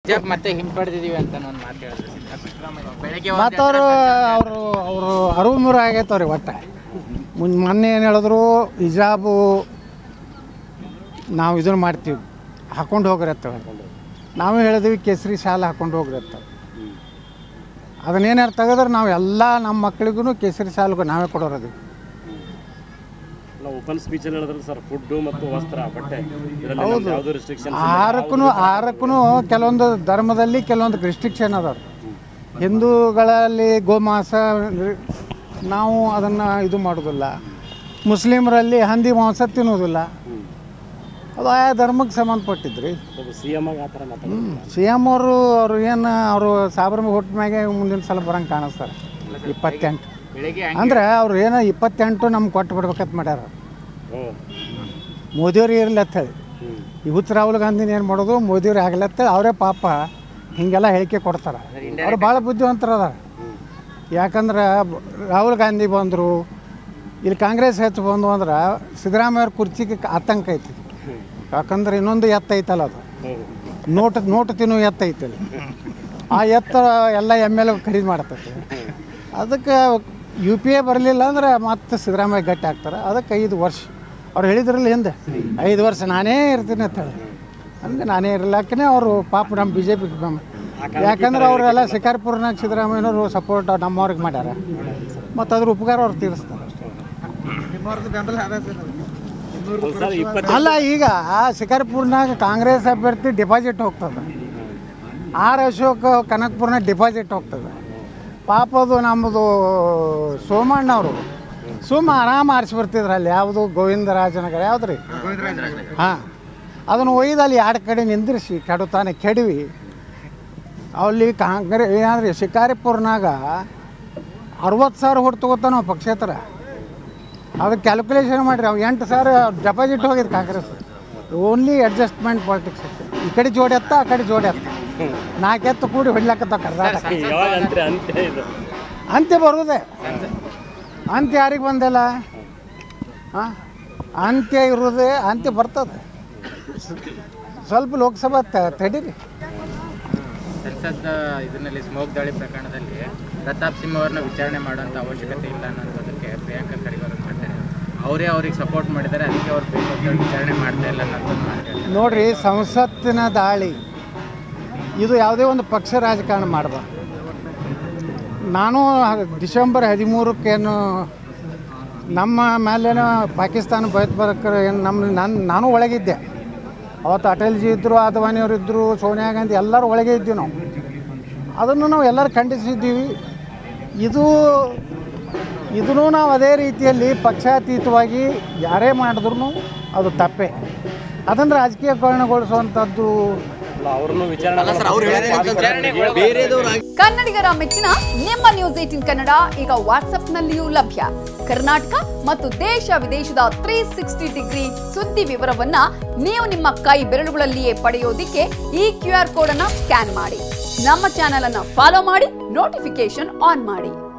ಹಿಜಾಬ್ ಮತ್ತೆ ಹಿಂಪಡೆದಿದೀವಿ ಅಂತ ಒಂದು ಮಾತು ಹೇಳಿದ್ರು ಸಿದ್ದರಾಮಯ್ಯ ಬೆಳಗ್ಗೆ ಒಂದ್ ಮತ್ತು ಅವರು ಅವರು ಅವರು ಅರಿವು ಮೂರು ಆಗೈತವ್ರಿ ಒಟ್ಟು ಮುನ್ ಮೊನ್ನೆ ಏನು ಹೇಳಿದ್ರು ಹಿಜಾಬು ನಾವು ಇದನ್ನು ಮಾಡ್ತೀವಿ ಹಾಕೊಂಡು ಹೋಗ್ರತ್ತವ ನಾವು ಹೇಳಿದ್ವಿ ಕೇಸರಿ ಶಾಲೆ ಹಾಕೊಂಡು ಹೋಗ್ರತ್ತವ ಅದನ್ನೇನಾರು ತೆಗೆದ್ರೆ ನಾವು ಎಲ್ಲ ನಮ್ಮ ಮಕ್ಕಳಿಗೂ ಕೇಸರಿ ಶಾಲೆಗೂ ನಾವೇ ಕೊಡೋರದು ನಾವು ಓಪನ್ ಸ್ಪೀಚಲ್ಲಿ ಹೇಳಿದ್ರೆ ಸರ್ ಫುಡ್ಡು ಮತ್ತು ವಸ್ತ್ರ ಬಟ್ಟೆ ಇದರಲ್ಲಿ ನಮ್ದು ಯಾವುದೂ ರಿಸ್ಟ್ರಿಕ್ಷನ್ ಆಹಾರಕ್ಕೂ ಆಹಾರಕ್ಕೂ ಕೆಲವೊಂದು ಧರ್ಮದಲ್ಲಿ ಕೆಲವೊಂದು ರಿಸ್ಟ್ರಿಕ್ಷನ್ ಅದಾವೆ ಹಿಂದೂಗಳಲ್ಲಿ ಗೋಮಾಂಸ ನಾವು ಅದನ್ನು ಇದು ಮಾಡೋದಿಲ್ಲ ಮುಸ್ಲಿಮರಲ್ಲಿ ಹಂದಿ ಮಾಂಸ ತಿನ್ನೋದಿಲ್ಲ ಅದು ಆಯಾ ಧರ್ಮಕ್ಕೆ ಸಂಬಂಧಪಟ್ಟಿದ್ರಿ ಒಬ್ಬ ಸಿ ಎಮ್ ಆಗಿ ಆ ಥರ ಮಾತಾಡೋದು ಸಿ ಎಮ್ ಅವರು ಅವರು ಏನು ಅವರು ಸಾಬ್ರ ಹುಟ್ಟ ಮ್ಯಾಗೆ ಮುಂದಿನ ಸಲ ಬರಂಗೆ ಕಾಣಿಸ್ತಾರೆ ಇಪ್ಪತ್ತೆಂಟು ಬೆಳಿಗ್ಗೆ ಅಂದ್ರೆ ಅವ್ರು ಏನೋ ಇಪ್ಪತ್ತೆಂಟು ನಮ್ಗೆ ಕೊಟ್ಟು ಬಿಡ್ಬೇಕಂತ ಮಾಡ್ಯಾರ ಹ್ಞೂ ಮೋದಿಯವ್ರು ಇರಲಿ ಅಂತ ಹೇಳಿ ಹ್ಞೂ ಇವತ್ತು ರಾಹುಲ್ ಗಾಂಧಿನ ಏನು ಮಾಡೋದು ಮೋದಿಯವ್ರು ಆಗ್ಲತ್ತ ಅವರೇ ಪಾಪ ಹೀಗೆಲ್ಲ ಹೇಳಿಕೆ ಕೊಡ್ತಾರೆ ಅವ್ರು ಭಾಳ ಬುದ್ಧಿವಂತರು ಅದಾರ ಯಾಕಂದ್ರೆ ಬ- ರಾಹುಲ್ ಗಾಂಧಿ ಬಂದರು ಇಲ್ಲಿ ಕಾಂಗ್ರೆಸ್ ಹೆಚ್ಚು ಬಂದು ಅಂದ್ರೆ ಸಿದ್ದರಾಮಯ್ಯ ಅವ್ರ ಕುರ್ಚಿಗೆ ಕ- ಆತಂಕ ಐತಿ ಯಾಕಂದ್ರೆ ಇನ್ನೊಂದು ಎತ್ತ ಐತಲ್ಲ ಅದು ಹೌದು ನೋಟ್ ನೋಟ್ ತಿನ್ನು ಎತ್ತ ಐತಲ್ಲ ಆ ಎತ್ತ ಎಲ್ಲ ಎಮ್ ಎಲ್ ಖರೀದಿ ಮಾಡ್ತೈತೆ ಅದಕ್ಕೆ ಯು ಪಿ ಎ ಬರಲಿಲ್ಲ ಅಂದ್ರೆ ಮತ್ತೆ ಸಿದ್ದರಾಮಯ್ಯ ಗಟ್ಟಿ ಆಗ್ತಾರೆ ಅದಕ್ಕೆ ಐದು ವರ್ಷ ಅವ್ರು ಹೇಳಿದ್ರಲ್ಲ ಹಿಂದೆ ಐದು ವರ್ಷ ನಾನೇ ಇರ್ತೀನಿ ಅಂತ ಹೇಳಿ ಹಂಗೆ ನಾನೇ ಇರ್ಲಾಕನೇ ಅವರು ಪಾಪ ನಮ್ಮ ಬಿ ಜೆ ಪಿ ಯಾಕಂದ್ರೆ ಅವರೆಲ್ಲ ಶಿಕಾರ್ಪುರ್ನಾಗ ಸಿದ್ದರಾಮಯ್ಯನವರು ಸಪೋರ್ಟ್ ನಮ್ಮವ್ರಿಗೆ ಮಾಡ್ಯಾರ ಮತ್ತು ಅದ್ರ ಉಪಕಾರ ಅವ್ರು ತೀರಿಸ್ತಾರೆ ಸರ್ ಇಪ್ಪತ್ತು ಅಲ್ಲ ಈಗ ಶಿಕಾರ್ಪುರ್ನಾಗ ಕಾಂಗ್ರೆಸ್ ಅಭ್ಯರ್ಥಿ ಡಿಪಾಸಿಟ್ ಹೋಗ್ತದೆ ಆರ್ ಅಶೋಕ್ ಕನಕ್ಪುರ್ನಾಗ ಡಿಪಾಸಿಟ್ ಹೋಗ್ತದೆ ಪಾಪ ಅದು ನಮ್ಮದು ಸೋಮಣ್ಣವರು ಸುಮ್ಮ ಆರಾಮ ಆರಿಸಿ ಬರ್ತಿದ್ರು ಅಲ್ಲಿ ಯಾವುದು ಗೋವಿಂದರಾಜನಗರ ಯಾವ್ದು ರೀ ಹಾಂ ಅದನ್ನು ಒಯ್ದು ಅಲ್ಲಿ ಎರಡು ಕಡೆ ನಿಂದಿರಿಸಿ ಕೆಡುತ್ತಾನೆ ಕೆಡವಿ ಅಲ್ಲಿ ಕಾಂಗ್ರೆ ಏನಾದ್ರಿ ಶಿಕಾರಿಪುರ್ನಾಗ ಅರವತ್ತು ಸಾವಿರ ಹೊಟ್ಟು ತಗೋತಾನ ಅವ ಪಕ್ಷೇತರ ಅದಕ್ಕೆ ಕ್ಯಾಲ್ಕುಲೇಷನ್ ಮಾಡಿರಿ ಅವು ಎಂಟು ಸಾವಿರ ಡೆಪಾಸಿಟ್ ಹೋಗಿದೆ ಕಾಂಗ್ರೆಸ್ ಓನ್ಲಿ ಅಡ್ಜಸ್ಟ್ಮೆಂಟ್ ಪಾಲಿಟಿಕ್ಸ್ ಈ ಕಡೆ ಜೋಡಿ ಎತ್ತ ಆ ಕಡೆ ಜೋಡಿ ಎತ್ತ ನಾಲ್ಕೆತ್ತು ಕೂಡಿ ಹೊಡ್ಲಾಕತ್ತ ಕರ್ನಾಟಕ ಯಾವಾಗ ಅಂತ್ಯ ಅಂತ್ಯ ಇದು ಅಂತ್ಯ ಬರುವುದೇ ಅಂತ್ಯ ಯಾರಿಗೆ ಬಂದಿಲ್ಲ ಹಾಂ ಅಂತ್ಯ ಇರೋದೇ ಅಂತ್ಯ ಬರ್ತದೆ ಸ್ವಲ್ಪ ಲೋಕಸಭಾ ತ- ತಡೀರಿ ಸಂಸತ್ ಇದರಲ್ಲಿ ಸ್ಮೋಕ್ ದಾಳಿ ಪ್ರಕರಣದಲ್ಲಿ ಪ್ರತಾಪ್ ಸಿಂಹ ಅವ್ರನ್ನ ವಿಚಾರಣೆ ಮಾಡುವಂತ ಅವಶ್ಯಕತೆ ಇಲ್ಲ ಅನ್ನೋದಕ್ಕೆ ಪ್ರಿಯಾಂಕಾ ಖರ್ಗೆ ಅವರು ಮಾಡ್ತಾರೆ ಅವರೇ ಅವ್ರಿಗೆ ಸಪೋರ್ಟ್ ಮಾಡಿದ್ದಾರೆ ಅದಕ್ಕೆ ಅವ್ರು ಬೇಕು ಅಂತ ಹೇಳಿ ವಿಚಾರಣೆ ಮಾಡ್ತಾ ಇಲ್ಲ ಅನ್ನೋದೊಂದು ಮಾತು ಹೇಳ್ತಾರೆ. ನೋಡ್ರಿ ಸಂಸತ್ತಿನ ದಾಳಿ ಇದು ಯಾವುದೇ ಒಂದು ಪಕ್ಷ ರಾಜಕಾರಣ ಮಾಡಬಾರ್ದು ನಾನು ಡಿಸೆಂಬರ್ ಹದಿಮೂರಕ್ಕೇನು ನಮ್ಮ ಮೇಲೇನೋ ಪಾಕಿಸ್ತಾನ ಭಯೋತ್ಪಾದಕರು ಏನು ನಮ್ಮ ನಾನು ನಾನು ಒಳಗಿದ್ದೆ ಅವತ್ತು ಅಟಲ್ಜಿ ಇದ್ದರು ಅದ್ವಾನಿಯವರು ಇದ್ದರು ಸೋನಿಯಾ ಗಾಂಧಿ ಎಲ್ಲರೂ ಒಳಗೆ ಇದ್ವಿ ನಾವು ಅದನ್ನು ನಾವು ಎಲ್ಲರೂ ಖಂಡಿಸಿದ್ದೀವಿ ಇದು ಇದನ್ನು ನಾವು ಅದೇ ರೀತಿಯಲ್ಲಿ ಪಕ್ಷಾತೀತವಾಗಿ ಯಾರೇ ಮಾಡಿದ್ರು ಅದು ತಪ್ಪೇ ಅದನ್ನು ರಾಜಕೀಯಕರಣಗೊಳಿಸುವಂಥದ್ದು ಅಲ್ಲ ಅವ್ರನ್ನು ವಿಚಾರಣೆ ಕನ್ನಡಿಗರ ಮೆಚ್ಚಿನ ನಿಮ್ಮ ನ್ಯೂಸ್ ಏಟಿನ್ ಕನ್ನಡ ಈಗ ವಾಟ್ಸ್ಆಪ್ನಲ್ಲಿಯೂ ಲಭ್ಯ ಕರ್ನಾಟಕ ಮತ್ತು ದೇಶ ವಿದೇಶದ ತ್ರೀ ಸಿಕ್ಸ್ಟಿ ಡಿಗ್ರಿ ಸುದ್ದಿ ವಿವರವನ್ನ ನೀವು ನಿಮ್ಮ ಕೈ ಬೆರಳುಗಳಲ್ಲಿಯೇ ಪಡೆಯೋದಿಕ್ಕೆ ಈ ಕ್ಯೂ ಆರ್ ಕೋಡ್ ಅನ್ನ ಸ್ಕ್ಯಾನ್ ಮಾಡಿ ನಮ್ಮ ಚಾನೆಲ್ ಅನ್ನ ಫಾಲೋ ಮಾಡಿ ನೋಟಿಫಿಕೇಶನ್ ಆನ್ ಮಾಡಿ